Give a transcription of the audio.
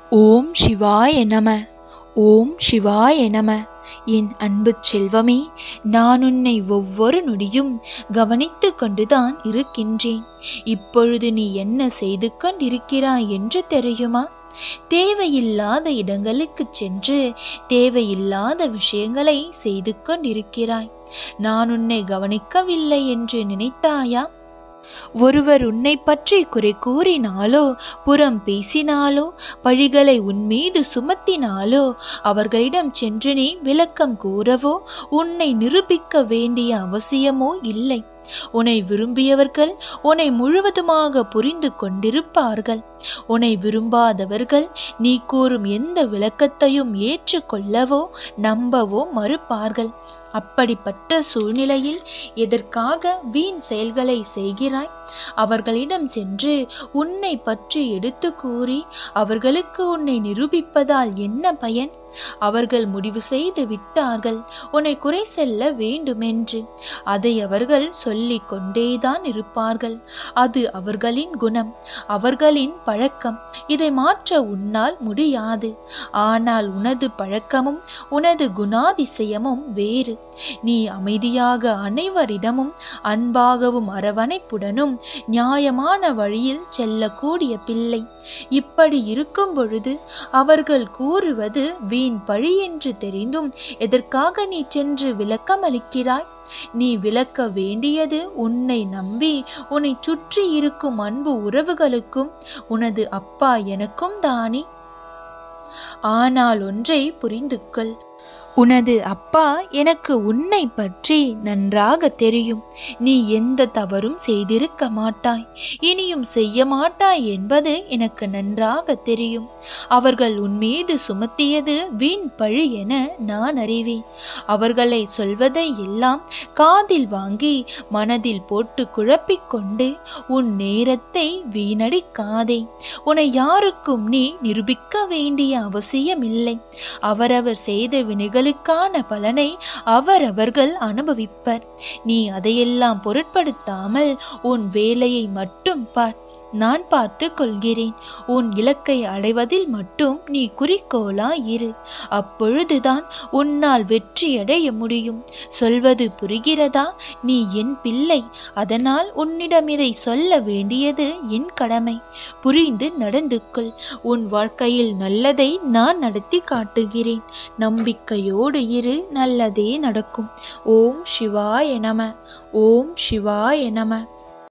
ஓம் சிவாய நம ஓம் சிவாய நம என் அன்பு செல்வமே நான் உன்னை ஒவ்வொரு நொடியும் கவனித்து கொண்டுதான் இருக்கின்றேன் இப்பொழுது நீ என்ன செய்து கொண்டிருக்கிறாய் என்று தெரியுமா தேவையில்லாத இடங்களுக்கு சென்று தேவையில்லாத விஷயங்களை செய்து கொண்டிருக்கிறாய் நான் உன்னை கவனிக்கவில்லை என்று நினைத்தாயா ஒருவர் உன்னை பற்றி குறை கூறினாலோ புறம் பேசினாலோ பழிகளை உன் மீது சுமத்தினாலோ அவர்களிடம் சென்று நீ விளக்கம் கூறவோ உன்னை நிரூபிக்க வேண்டிய அவசியமோ இல்லை உன்னை விரும்பியவர்கள் உன்னை முழுவதுமாக புரிந்து கொண்டிருப்பார்கள் உன்னை விரும்பாதவர்கள் நீ கூறும் எந்த விளக்கத்தையும் ஏற்றுக்கொள்ளவோ நம்பவோ மறுப்பார்கள் அப்படிப்பட்ட சூழ்நிலையில் எதற்காக வீண் செயல்களை செய்கிறாய் அவர்களிடம் சென்று உன்னை பற்றி எடுத்து கூறி அவர்களுக்கு உன்னை நிரூபிப்பதால் என்ன பயன் அவர்கள் முடிவு செய்து விட்டார்கள் உன்னை குறை செல்ல வேண்டுமென்று அதை அவர்கள் சொல்லிக் கொண்டேதான் இருப்பார்கள் அது அவர்களின் குணம் அவர்களின் பழக்கம் இதை மாற்ற உன்னால் முடியாது ஆனால் உனது பழக்கமும் உனது குணாதிசயமும் வேறு நீ அமைதியாக அனைவரிடமும் அன்பாகவும் அரவணைப்புடனும் நியாயமான வழியில் செல்லக்கூடிய பிள்ளை இப்படி இருக்கும் பொழுது அவர்கள் கூறுவது வீண் பழி என்று தெரிந்தும் எதற்காக நீ சென்று விளக்கம் அளிக்கிறாய் நீ விளக்க வேண்டியது உன்னை நம்பி உன்னை சுற்றி இருக்கும் அன்பு உறவுகளுக்கும் உனது அப்பா எனக்கும் தானே ஆனால் ஒன்றை புரிந்து கொள் உனது அப்பா எனக்கு உன்னை பற்றி நன்றாக தெரியும் நீ எந்த தவறும் செய்திருக்க மாட்டாய் இனியும் செய்ய மாட்டாய் என்பது எனக்கு நன்றாக தெரியும் அவர்கள் உன் மீது சுமத்தியது வீண் பழி என நான் அறிவேன் அவர்களை சொல்வதை எல்லாம் காதில் வாங்கி மனதில் போட்டு குழப்பிக்கொண்டு உன் நேரத்தை வீணடிக்காதே உன்னை யாருக்கும் நீ நிரூபிக்க வேண்டிய அவசியமில்லை அவரவர் செய்த வினைகளுக்கான பலனை அவரவர்கள் அனுபவிப்பர் நீ அதையெல்லாம் பொருட்படுத்தாமல் உன் வேலையை மட்டும் பார் நான் பார்த்து கொள்கிறேன் உன் இலக்கை அடைவதில் மட்டும் நீ குறிக்கோளா இரு அப்பொழுதுதான் உன்னால் வெற்றியடைய முடியும் சொல்வது புரிகிறதா நீ என் பிள்ளை அதனால் உன்னிடம் இதை சொல்ல வேண்டியது என் கடமை புரிந்து நடந்து கொள் உன் வாழ்க்கையில் நல்லதை நான் நடத்தி காட்டுகிறேன் நம்பிக்கையோடு இரு நல்லதே நடக்கும் ஓம் சிவாய நம ஓம் சிவாய நம